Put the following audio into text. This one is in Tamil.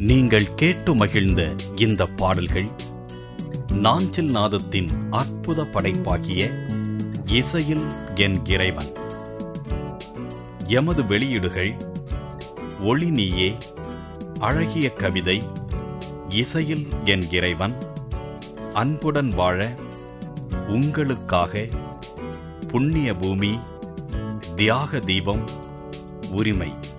நீங்கள் கேட்டு மகிழ்ந்த இந்த பாடல்கள் நாஞ்சில் நாதத்தின் அற்புத படைப்பாகிய இசையில் என் இறைவன் எமது வெளியீடுகள் ஒளி நீயே அழகிய கவிதை இசையில் என் இறைவன் அன்புடன் வாழ உங்களுக்காக புண்ணிய பூமி தியாக தீபம் உரிமை